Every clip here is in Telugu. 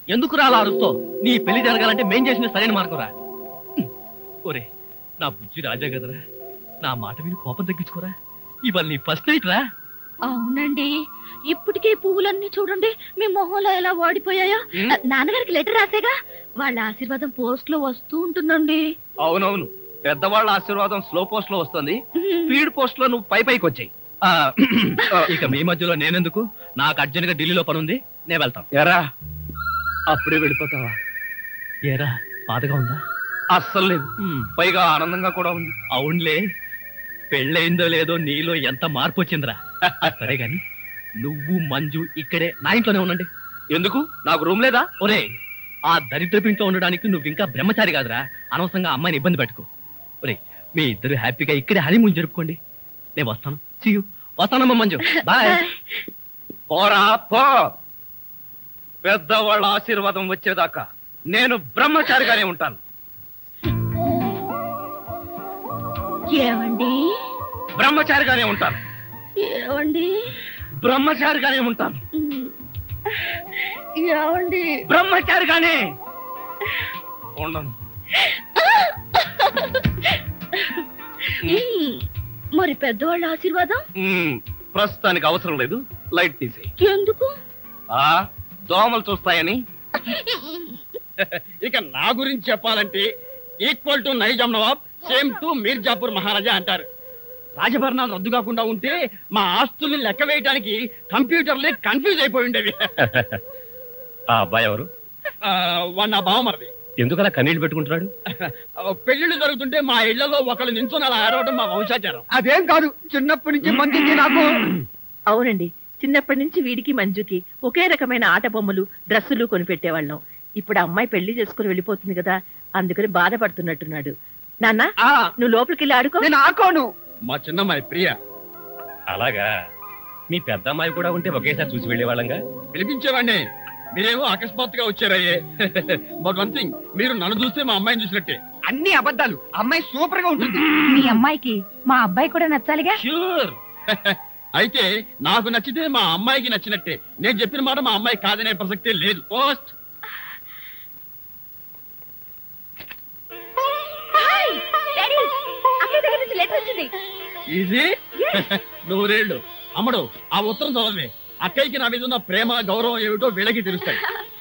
ఎందుకు రా అలా అరుస్తో నీ పెళ్లి జరగాలంటే మేం చేసిన సరైన మార్గం రా ఒరే నా బుజ్జి రాజా కదరా నా మాట విని కోపం తగ్గించుకోరా ఇవాళ నీ ఫస్ట్ నైట్ రా అవునండి ఇప్పటికే ఈ పువ్వులన్నీ చూడండి మీ మొహంలో ఎలా వాడిపోయాయో ఉమ్. నాన్నగారికి లెటర్ రాసేగా వాళ్ళ ఆశీర్వాదం పోస్ట్ లో వస్తూ ఉంటుందండి అవునవును పెద్దవాళ్ళ ఆశీర్వాదం స్లో పోస్ట్ లో వస్తుంది స్పీడ్ పోస్ట్ లో నువ్వు పై పైకి వచ్చాయి ఇక మీ మధ్యలో నేనెందుకు నాకు అర్జెంట్ గా ఢిల్లీలో పని ఉంది నేను వెళ్తాను ఎరా అప్పుడే వెళ్ళిపోతావా ఏరా బాధగా ఉందా అస్సలు లేదు పైగా ఆనందంగా కూడా ఉంది అవునులే పెళ్ళయిందో లేదో నీలో ఎంత మార్పు వచ్చిందిరా సరే గాని నువ్వు మంజు ఇక్కడే నా ఇంట్లోనే ఉండండి ఎందుకు నాకు రూమ్ లేదా ఒరే ఆ దరిద్రపు ఇంట్లో ఉండడానికి నువ్వు ఇంకా బ్రహ్మచారి కాదురా అనవసరంగా అమ్మాయిని ఇబ్బంది పెట్టుకో ఒరే మీ ఇద్దరు హ్యాపీగా ఇక్కడే హనీమూన్ జరుపుకోండి నేను వస్తాను See you. వస్తానమ్మా మంజు బాయ్ పోరా పో పెద్దవాళ్ళ ఆశీర్వాదం వచ్చేదాకా నేను బ్రహ్మచారిగానే ఉంటాను ఏమండి బ్రహ్మచారిగానే ఉంటాను ఏమండి బ్రహ్మచారిగానే ఉంటాను ఉమ్. ఏమండి బ్రహ్మచారిగానే ఉండను ఉమ్. మరి పెద్దవాళ్ళ ఆశీర్వాదం మ్మ్. ప్రస్తుతానికి అవసరం లేదు లైట్ తీసేయి ఎందుకు ఆ దోమలు చూస్తాయని ఇక నా గురించి చెప్పాలంటే equal to Nizam nawab same to Mirzapur maharaja అంటారు రాజభరణాలు రద్దు కాకుండా ఉంటే మా ఆస్తుల్ని లెక్క వేయడానికి కంప్యూటర్లే కన్ఫ్యూజ్ అయిపోయి ఉండేవి ఆ అబ్బాయి ఎవరు ఆ, వాడు నా బావమరిది ఎందుకలా కన్నీళ్లు పెట్టుకుంటున్నాడు ఆ, పెళ్లిళ్ళు జరుగుతుంటే మా ఇళ్లలో ఒకళ్ళు నించుని అలా ఆడవడం మా వంశాచారం అదేం కాదు చిన్నప్పటి నుంచి మందికి నాకు అవునండి చిన్నప్పటి నుంచి వీడికి మంజుకి ఒకే రకమైన ఆట బొమ్మలు డ్రెస్సులు కొనిపెట్టేవాళ్ళం ఇప్పుడు ఆ అమ్మాయి పెళ్లి చేసుకుని వెళ్ళిపోతుంది కదా అందుకని బాధపడుతున్నట్టున్నాడు నాన్న ఆ, నువ్వు లోపలికి వెళ్ళి ఆడుకో నేను ఆకోను మా చిన్నమ్మాయి ప్రియ అలాగా మీ పెద్ద అమ్మాయి కూడా ఉంటే ఒకేసారి చూసి వెళ్ళేవాళ్ళంగా పిలిపించేవాడిని మీరేమో అకస్మాత్తుగా వచ్చారయ్యే బట్ వన్ థింగ్ మీరు నన్ను చూస్తే మా అమ్మాయిని చూసినట్టే అన్ని అబద్ధాలు అమ్మాయి సూపర్ గా ఉంటుంది మీ అమ్మాయికి మా అబ్బాయి కూడా నచ్చాలిగా ష్యూర్ అయితే నాకు నచ్చితే మా అమ్మాయికి నచ్చినట్టే నేను చెప్పిన మాట మా అమ్మాయి కాదనే ప్రసక్తే లేదు పోస్ట్ డాడీ, అక్కయ్య దగ్గర నుంచి లెటర్ వచ్చింది ఈజీ నూరేళ్ళు అమ్మడు ఆ ఉత్తరం చదవే అక్కయ్యకి నా మీద ఉన్న ప్రేమ గౌరవం ఏమిటో వీళ్ళకి తెలుస్తాయి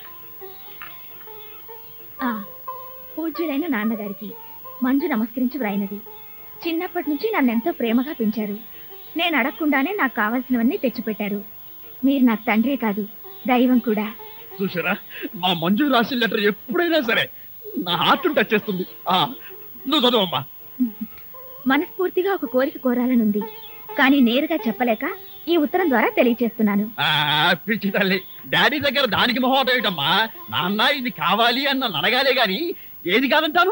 ఆ, పూజ్యులైన నాన్నగారికి మంజు నమస్కరించి వ్రాయినది చిన్నప్పటి నుంచి నన్నెంతో ప్రేమగా పెంచారు నేను అడగకుండానే నాకు కావాల్సినవన్నీ తెచ్చిపెట్టారు మీరు నాకు తండ్రే కాదు దైవం కూడా చూసారా మా మంజు రాసిన లెటర్ ఎప్పుడైనా సరే నా హార్ట్ టచ్ చేస్తుంది ఆ నువ్వు చదవమ్మా మనస్ఫూర్తిగా ఒక కోరిక కోరాలనుంది కానీ నేరుగా చెప్పలేక ఈ ఉత్తరం ద్వారా తెలియచేస్తున్నాను ఆ, పిచ్చి తల్లి డాడీ దగ్గర దానికి మొహం ఏమిటమ్మా నాన్న ఇది కావాలి అని నన్ను అడగాలే గాని ఏది కాదంటాను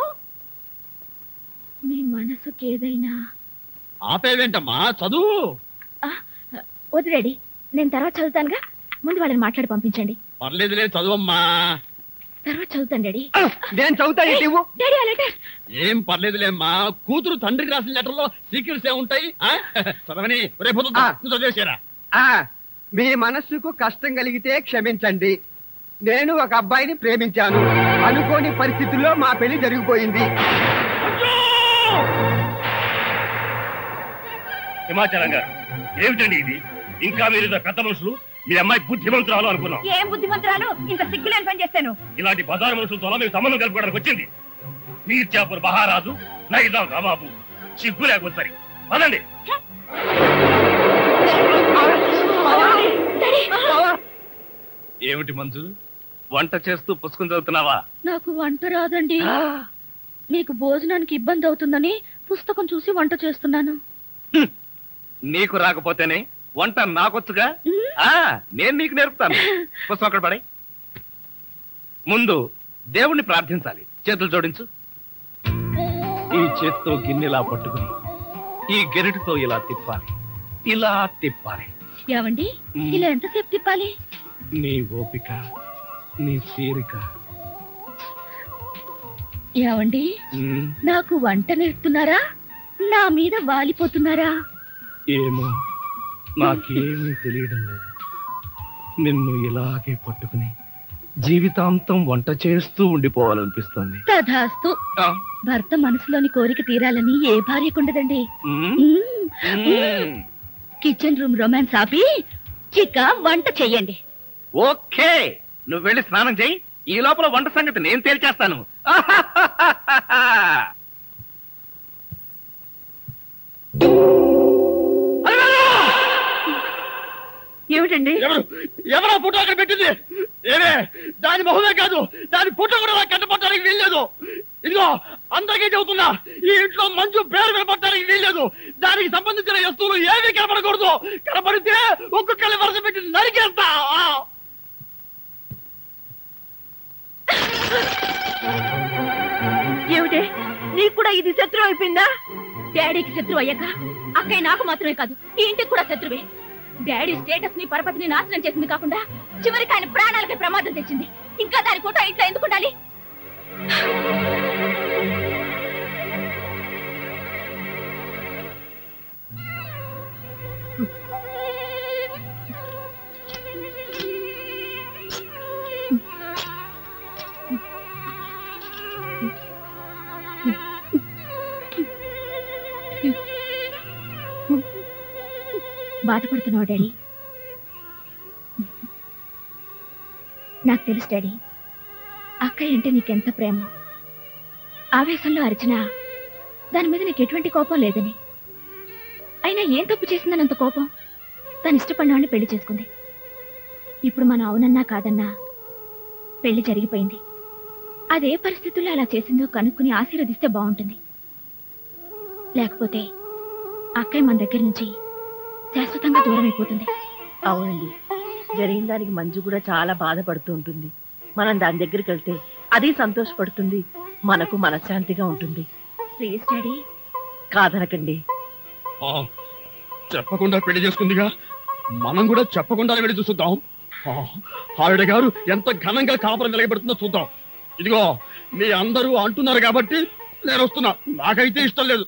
మీ మనసుకి ఏదైనా ఆపేవేంటమ్మా చదువు వద్దు డాడీ నేను తర్వాత చదువుతానుగా ముందు వాళ్ళని మాట్లాడి పంపించండి పర్లేదులే చదువమ్మా తర్వాత చదువుతాను డాడీ నేను చదువుతా ఏంటి ఇవ్వు. డాడీ ఆ లెటర్ ఏం పర్లేదులేమ్మా కూతురు తండ్రికి రాసిన లెటర్లో సీక్రెట్స్ ఏముంటాయి ఆ? చదవని రేపు ఆ. నువ్వు చదివేసారా ఆ, మీ మనస్సుకు కష్టం కలిగితే క్షమించండి నేను ఒక అబ్బాయిని ప్రేమించాను అనుకోని పరిస్థితుల్లో మా పెళ్లి జరిగిపోయింది హిమాచలం గారు ఏమిటండి ఇది ఇంకా మీరు ఇంత పెద్ద మనుషులు మీ అమ్మాయి బుద్ధిమంతురాలు అనుకున్నాం ఏం బుద్ధిమంతురాలు ఇంత సిగ్గులేని పని చేస్తాను ఇలాంటి బజారు మనుషులతో మేము సంబంధం కలుపుకోవడానికి వచ్చింది మీర్జాపూర్ మహారాజు నైజాం నవాబు సిగ్గు లేకపోతే సరి పదండి ఏమిటి మంజు వంట చేస్తూ పుస్తకం చదువుతున్నావా నాకు వంట రాదండి మీకు భోజనానికి ఇబ్బంది అవుతుందని పుస్తకం చూసి వంట చేస్తున్నాను నీకు రాకపోతేనే వంట నాకొచ్చుగా ఆ నేను నీకు నేర్పుతాను పుస్తకం అక్కడ పడే ముందు దేవుణ్ణి ప్రార్థించాలి చేతులు జోడించు ఈ చేత్తో గిన్నెలా పట్టుకుని ఈ గెరిటితో ఇలా తిప్పాలి ఇలా తిప్పాలి ఏమండి మ్. ఇలా ఎంతసేపు తిప్పాలి నీ ఓపిక నీ తీరిక ఏమండి ఉమ్, నాకు వంట నేర్పుతున్నారా నా మీద వాలిపోతున్నారా ఏమో నాకేమీ తెలియడం లేదు నిన్ను ఇలాగే పట్టుకుని జీవితాంతం వంట చేస్తూ ఉండిపోవాలనిపిస్తుంది తధాస్తు ఆ, భర్త మనసులోని కోరిక తీరాలని ఏ భార్యకుండదండి మ్మ్, మ్మ్. మ్మ్. కిచెన్ రూమ్ రొమాన్స్ ఆపి చిక్క వంట చెయ్యండి ఓకే నువ్వు వెళ్ళి స్నానం చేయి ఈ లోపల వంట సంగతి నేను తేల్చేస్తాను ఏమిటండి ఎవరు ఎవరా ఫోటో అక్కడ పెట్టింది ఏమే దాని మొహమే కాదు దాని ఫోటో కూడా నాకు కట్టపడటానికి వీల్లేదు ఇదిగో అందరికీ చెబుతున్నా ఈ ఇంట్లో మంచు పేరు కనపడటానికి వీల్లేదు దానికి సంబంధించిన వస్తువులు ఏమీ కనపడకూడదు కనపడితే ఒక్కొక్కరి వరుస పెట్టి నరికేస్తా ఆ! ఏమిటి నీకు కూడా ఇది శత్రు అయిపోయిందా డాడీకి శత్రువు అయ్యాక అక్కయ్య నాకు మాత్రమే కాదు ఈ ఇంటికి కూడా శత్రువే డాడీ స్టేటస్ ని పరపతిని నాశనం చేసింది కాకుండా చివరికి ఆయన ప్రాణాలకి ప్రమాదం తెచ్చింది ఇంకా దాని ఫోటో ఇంట్లో ఎందుకు ఉండాలి బాధపడుతున్నావు డాడీ నాకు తెలుసు డాడీ అక్కయ్య అంటే నీకెంత ప్రేమ ఆవేశంలో అరిచినా దాని మీద నీకు ఎటువంటి కోపం లేదని అయినా ఏం తప్పు చేసిందని అంత కోపం తను ఇష్టపడినాన్ని పెళ్లి చేసుకుంది ఇప్పుడు మనం అవునన్నా కాదన్నా పెళ్లి జరిగిపోయింది అదే పరిస్థితుల్లో అలా చేసిందో కనుక్కుని ఆశీర్వదిస్తే బాగుంటుంది లేకపోతే అక్కయ్య మన దగ్గర నుంచి శాశ్వతంగా దూరం అయిపోతుంది అవునండి జరిగిన దానికి మంజు కూడా చాలా బాధపడుతూ ఉంటుంది మనం దాని దగ్గరికి వెళ్తే అది సంతోషపడుతుంది మనకు మనశ్శాంతిగా ఉంటుంది ప్లీజ్ డాడీ కాదనకండి ఆ, చెప్పకుండా పెళ్లి చేసుకుందిగా మనం కూడా చెప్పకుండా వెళ్ళి చూసుద్దాం ఆ, ఆవిడ గారు ఎంత ఘనంగా కాపురం నిలబెడుతుందో చూద్దాం ఇదిగో మీ అందరూ అంటున్నారు కాబట్టి నేను వస్తున్నా నాకైతే ఇష్టం లేదు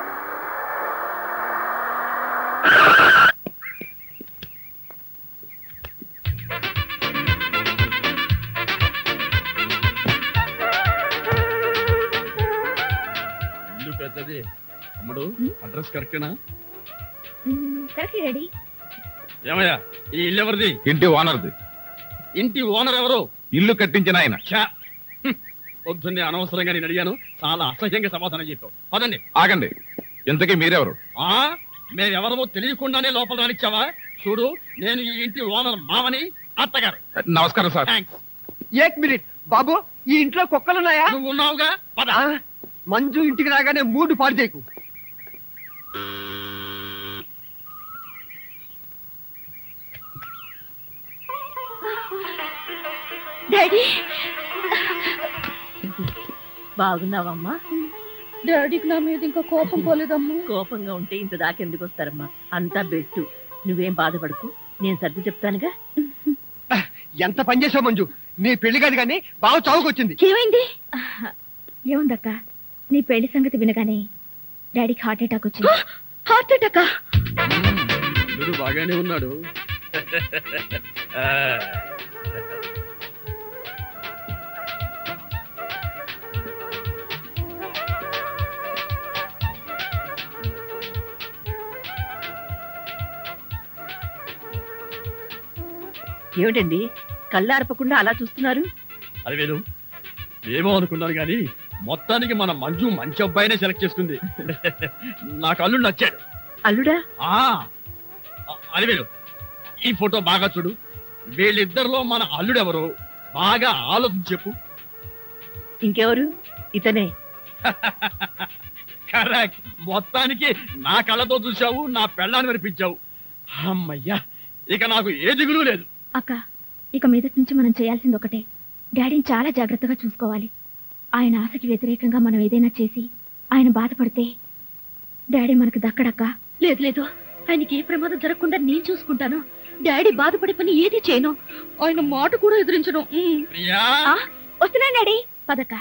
ఇల్లు పెద్దది అమ్మడు అడ్రస్ కరెక్టేనా కరెక్ట్ డాడీ ఏమయ్యా ఈ ఇల్లు ఎవరిది ఇంటి ఓనర్ది ఇంటి ఓనర్ ఎవరు ఇల్లు కట్టించిన ఆయన ఛా! హ్మ్. పొద్దున్నే అనవసరంగా నేను అడిగాను చాలా అసహ్యంగా సమాధానం చెప్పావు పదండి ఆగండి ఇంతకీ మీరెవరు ఆ మేమెవరమో తెలియకుండానే లోపల రానిచ్చావా చూడు నేను ఈ ఇంటి ఓనర్ మామని అత్తగారు నమస్కారం సార్ థ్యాంక్స్ ఏక్ మినిట్ బాబు ఈ ఇంట్లో కుక్కలున్నాయా నువ్వు ఉన్నావుగా పద ఆ, మంజు ఇంటికి రాగానే మూడు పాడు చేయకు డాడీ బాగున్నావమ్మా డాడీకి నా మీద ఇంకా కోపం పోలేదమ్మా కోపంగా ఉంటే ఇంత దాకా ఎందుకు వస్తారమ్మా అంతా బెట్టు నువ్వేం బాధపడకు నేను సర్ది చెప్తానుగా ఎంత పని చేసావు మంజు నీ పెళ్లి కాదు కానీ బాగా చావుకొచ్చింది ఏమైంది ఏముందక్క నీ పెళ్లి సంగతి వినగానే డాడీకి హార్ట్ అటాక్ వచ్చింది హార్ట్ అటాక్ వీడు బాగానే ఉన్నాడు ఏమిటండి కళ్ళార్పకుండా అలా చూస్తున్నారు అది వేలు ఏమో అనుకున్నాను కానీ మొత్తానికి మన మంజు మంచి అబ్బాయినే సెలెక్ట్ చేసుకుంది నాకు అల్లుడు నచ్చాడు అల్లుడా ఆ అది వేలు ఈ ఫోటో బాగా చూడు వీళ్ళిద్దరిలో మన అల్లుడెవరు బాగా ఆలోచించి చెప్పు ఇంకెవరు ఇతనే కరెక్ట్ మొత్తానికి నా కళ్ళతో చూశావు నా పెళ్ళాన్ని వినిపించావు అమ్మయ్యా ఇక నాకు ఏ దిగులు లేదు అక్క ఇక మీదటి నుంచి మనం చేయాల్సింది ఒకటే డాడీని చాలా జాగ్రత్తగా చూసుకోవాలి ఆయన ఆశకి వ్యతిరేకంగా మనం ఏదైనా చేసి ఆయన బాధపడితే డాడీ మనకు దక్కడక్క లేదు లేదు ఆయనకి ఏ ప్రమాదం జరగకుండా నేను చూసుకుంటాను డాడీ బాధపడే పని ఏది చేయను ఆయన మాట కూడా ఎదిరించను ఉమ్. ప్రియా ఆ, వస్తున్నాను డాడీ పదక్క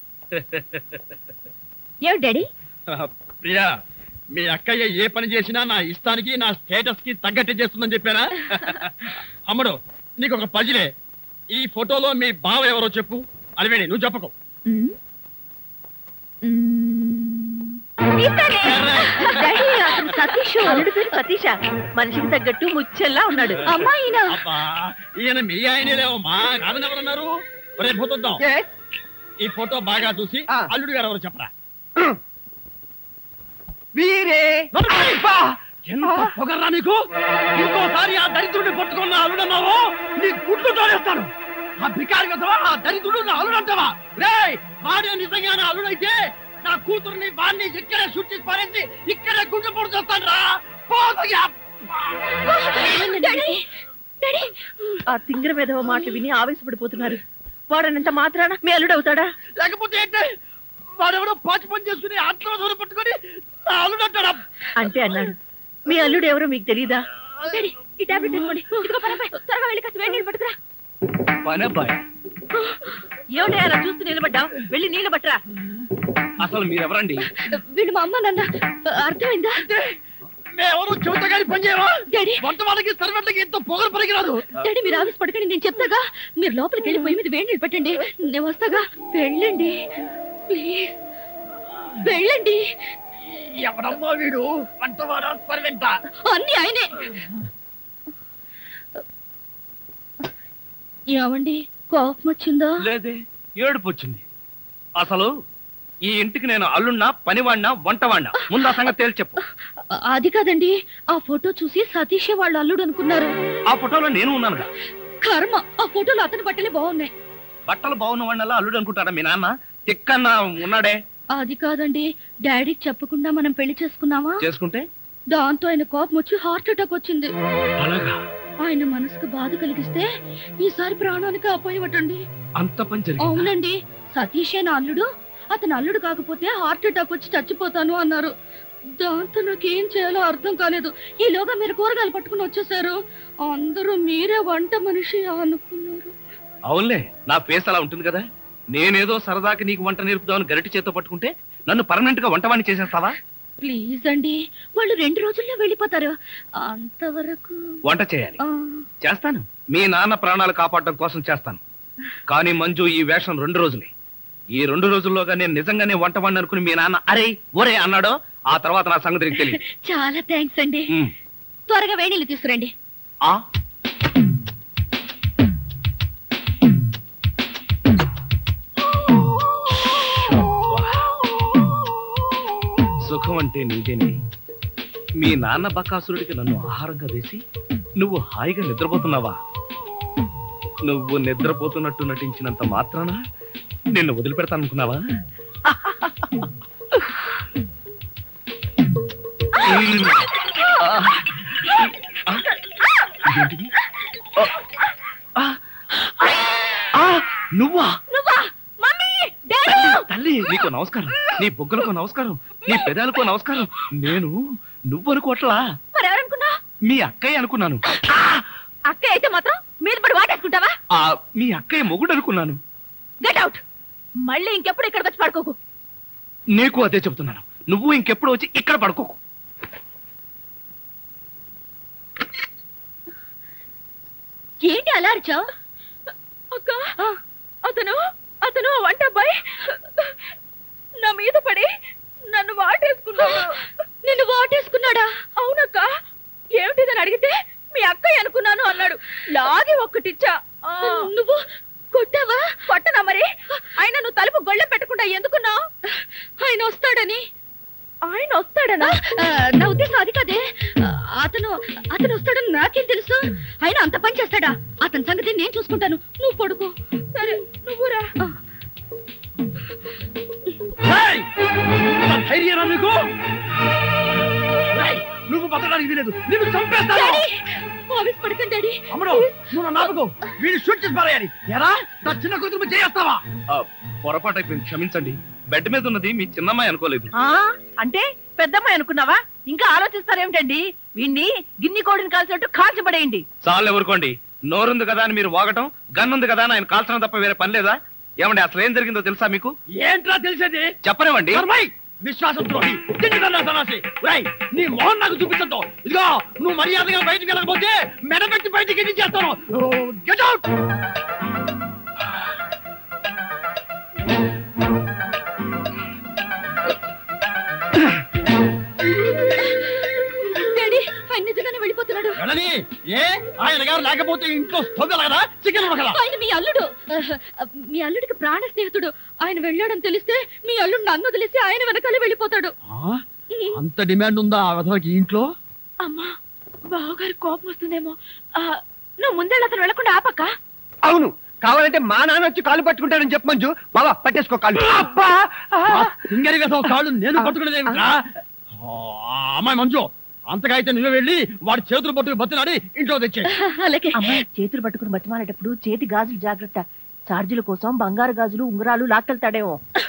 ఏమిటి డాడీ ప్రియా మీ అక్కయ్య ఏ పని చేసినా నా ఇష్టానికి నా స్టేటస్ కి తగ్గట్టే చేస్తుందని చెప్పానా అమ్మడు నీకు ఒక పజిలే ఈ ఫోటోలో మీ బావ ఎవరో చెప్పు అలివేణి నువ్వు చెప్పకు మ్మ్. మ్మ్. ఇతనే. డాడీ, అతను సతీష్ అల్లుడి పేరు సతీష మనిషికి తగ్గట్టు ముచ్చెల్లా ఉన్నాడు అమ్మాయినా అబ్బా ఈయన మీ ఆయనలేవో మా కాదని ఎవరన్నారు రేపు పోతుందాం Yes. ఈ ఫోటో బాగా చూసి ఆ. అల్లుడు గారు ఎవరు చెప్పరా వీరే అబ్బా! ఎంత పొగర్రా నీకు ఇంకోసారి ఆ దరిద్రుడిని పట్టుకున్న అల్లుడన్నావు నీ గుడ్లు తోడేస్తాను ఆ బికారి కదవా ఆ దరిద్రుడు నా అల్లుడు అంటావా రే వాడే నిజంగా నా అల్లుడైతే నా కూతుర్ని వాడిని ఇక్కడే షూట్ చేసి పారేసి ఇక్కడే గుడ్లు పొడి చేస్తాను రా పోతయ్యా. డాడీ డాడీ ఆ తింగర విధవ మాటలు విని ఆవేశపడిపోతున్నారు వాడనంత మాత్రాన మీ అల్లుడు అవుతాడా లేకపోతే ఏంటి వాడెవడో పాచి పని చేసుకుని ఆత్మ దూరం పట్టుకొని నా అల్లుడు అంటాడా అంటే అన్నాడు మీ అల్లుడు ఎవరో మీకు తెలీదా డాడీ ఈ టాబ్లెట్ తీసుకోండి ఇదిగో పనపై త్వరగా వెళ్ళి కాస్త వేడి నీళ్ళు పట్టుకురా పని అబ్బాయి ఏమిటా అలా చూస్తూ నిలబడ్డావు వెళ్ళి నీళ్ళు పట్టరా అసలు మీరెవరండి వీళ్ళు మా అమ్మ నాన్న అర్థమైందా మేమెవరు చెబుతా కానీ పని చేయవా డాడీ వంట వాళ్ళకి సర్వెంట్లకి ఎంతో పొగరు పనికిరాదు డాడీ మీరు ఆఫీస్ పడకండి నేను చెప్తాగా మీరు లోపలికి వెళ్ళి పొయ్యి మీద వేడి నీళ్ళు పెట్టండి నేను వస్తాగా వెళ్ళండి ప్లీజ్ వెళ్ళండి ఎవడమ్మా వీడు వంటవాడ సర్వెంటా అన్ని ఆయనే ఏమండి కోపం వచ్చిందా లేదే ఏడుపు వచ్చింది అసలు ఈ ఇంటికి నేను అల్లున్నా పనివాడినా వంటవాడినా ముందు ఆ సంగతి తేల్చి చెప్పు అ- అది కాదండి ఆ ఫోటో చూసి సతీషే వాళ్ళ అల్లుడు అనుకున్నారు ఆ ఫోటోలో నేను ఉన్నానుగా కర్మ ఆ ఫోటోలో అతని బట్టలే బాగున్నాయి బట్టలు బాగున్న వాడినల్లా అల్లుడు అనుకుంటాడా మీ నాన్న తిక్కన్న ఉన్నాడే అది కాదండి డాడీకి చెప్పకుండా మనం పెళ్లి చేసుకున్నామా చేసుకుంటే దాంతో ఆయన కోపం వచ్చి హార్ట్ అటాక్ వచ్చింది అలాగా ఆయన మనసుకు బాధ కలిగిస్తే ఈసారి ప్రాణానికి అపోయవటండి అంత పని జరిగింది అవునండి సతీషే నా అల్లుడు అతను అల్లుడు కాకపోతే హార్ట్ అటాక్ వచ్చి చచ్చిపోతాను అన్నారు దాంతో నాకేం చేయాలో అర్థం కాలేదు ఈలోగా మీరు కూరగాయలు పట్టుకుని వచ్చేసారు అందరూ మీరే వంట మనిషి అనుకున్నారు అవునులే నా ఫేస్ అలా ఉంటుంది కదా నేనేదో సరదాకి నీకు వంట నేర్పుదామని గరిటి చేత్తో పట్టుకుంటే నన్ను పర్మనెంట్ గా వంటవాణ్ణి చేసేస్తావా ప్లీజ్ అండి వాళ్ళు రెండు రోజుల్లో వెళ్ళిపోతారు అంతవరకు వంట చేయాలి ఆ, చేస్తాను మీ నాన్న ప్రాణాలు కాపాడడం కోసం చేస్తాను కానీ మంజు ఈ వేషం రెండు రోజులే ఈ రెండు రోజుల్లోగా నేను నిజంగానే వంటవాడిని అనుకుని మీ నాన్న అరే ఒరే అన్నాడో ఆ తర్వాత నా సంగతి నీకు తెలియదు చాలా థ్యాంక్స్ అండి ఉమ్. త్వరగా వేణీళ్ళు తీసుకురండి ఆ సుఖం అంటే నీదేనే మీ నాన్న బకాసురుడికి నన్ను ఆహారంగా వేసి నువ్వు హాయిగా నిద్రపోతున్నావా నువ్వు నిద్రపోతున్నట్టు నటించినంత మాత్రాన నిన్ను వదిలిపెడతాననుకున్నావా ఉమ్. ఆ. ఆ. ఇదేంటిది? ఆ. ఆ. ఆ. నువ్వా నువ్వా మమ్మీ డాడీ తల్లి, తల్లి నీకు నమస్కారం నీ బొగ్గులకు నమస్కారం నీ పెదాలకు నమస్కారం నేను నువ్వు అనుకోవట్లా మరి ఎవరనుకున్నా మీ అక్కయ్య అనుకున్నాను అక్క అయితే మాత్రం మీద పడి వాటేసుకుంటావా ఆ మీ అక్కయ్య మొగుడు అనుకున్నాను గెట్ అవుట్ మళ్ళీ ఇంకెప్పుడు ఇక్కడికి వచ్చి పడుకోకు నీకు అదే చెబుతున్నాను నువ్వు ఇంకెప్పుడు వచ్చి ఇక్కడ పడుకోకు ఏంటి అలా అరిచావు అక్క అతను అతను వంట అబ్బాయి నా మీద పడి నన్ను వాటేసుకున్నాడు నిన్ను వాటేసుకున్నాడా అవునక్క ఏమిటిదని అడిగితే మీ అక్కయ్య అనుకున్నాను అన్నాడు లాగి ఒక్కటిచ్చా నువ్వు కొట్టావా కొట్టనా మరి ఆయన నువ్వు తలుపు గొళ్ళెం పెట్టకుండా ఎందుకున్నావు ఆయన వస్తాడని ఆయన వస్తాడనా నా ఉద్దేశం అది కదే ఆ, అతను అతను వస్తాడని నాకేం తెలుసు ఆయన అంత పని చేస్తాడా అతని సంగతి నేను చూసుకుంటాను నువ్వు పడుకో సరే నువ్వురా ఏయ్! ఇంత ధైర్యమా నీకు ఏయ్! నువ్వు బతకడానికి వీలేదు నిన్ను చంపేస్తాను డాడీ ఆఫీస్ పడకండి డాడీ అమ్మడు నువ్వు నా నాపకు వీడిని షూట్ చేసి పారేయాలి ఎరా నా చిన్న కూతురు చేస్తావా ఆ, పొరపాటు అయిపోయింది క్షమించండి బెడ్ మీద ఉన్నది మీ చిన్నమ్మాయి అనుకోలేదు ఆ అంటే పెద్దమ్మాయి అనుకున్నావా ఇంకా ఆలోచిస్తారేమిటండి వీణ్ణి గిన్ని కోడిని కాల్చినట్టు కాల్చబడేయండి చాలు ఎవరుకోండి నోరుంది కదా అని మీరు వాగటం గన్ ఉంది కదా అని ఆయన కాల్చడం తప్ప వేరే పని లేదా ఏమండి అసలు ఏం జరిగిందో తెలుసా మీకు ఏంట్రా తెలిసేది చెప్పనివ్వండి ధర్మై విశ్వాసం ద్రోహి తిండిదన్నా సన్నాసి రై నీ మొహం నాకు చూపించద్దు ఇదిగో నువ్వు మర్యాదగా బయటికి వెళ్ళకపోతే మెడపెట్టి బయటికి చేస్తాను గెట్ అవుట్ ఏ ఆయన గారు లేకపోతే ఇంట్లో స్టవ్ కదా చికెన్ కదా ఆయన మీ అల్లుడు మీ అల్లుడికి ప్రాణ స్నేహితుడు ఆయన వెళ్ళాడని తెలిస్తే మీ అల్లుడు నన్ను వదిలేసి ఆయన వెనకాలే వెళ్ళిపోతాడు అంత డిమాండ్ ఉందా ఆ విధవకి ఇంట్లో అమ్మా బావగారి కోపం వస్తుందేమో ఆ, నువ్వు ముందే అతను వెళ్లకుండా ఆపక్క అవును కావాలంటే మా నాన్న వచ్చి కాలు పట్టుకుంటాడని చెప్పు మంజు బాబా పట్టేసుకో కాలు అబ్బా ఆ! సింగరి విధవ కాళ్ళు నేను పట్టుకునేది ఏమిట్రా? ఆ, అమ్మాయి మంజు అంతగా అయితే నువ్వే వెళ్ళి వాడి చేతులు పట్టుకు బతినాడి ఇంట్లో తెచ్చే అలాగే అమ్మాయి చేతులు పట్టుకుని బతిమాలేటప్పుడు చేతి గాజులు జాగ్రత్త ఛార్జీల కోసం బంగారు గాజులు ఉంగరాలు లాక్కెళ్తాడేమో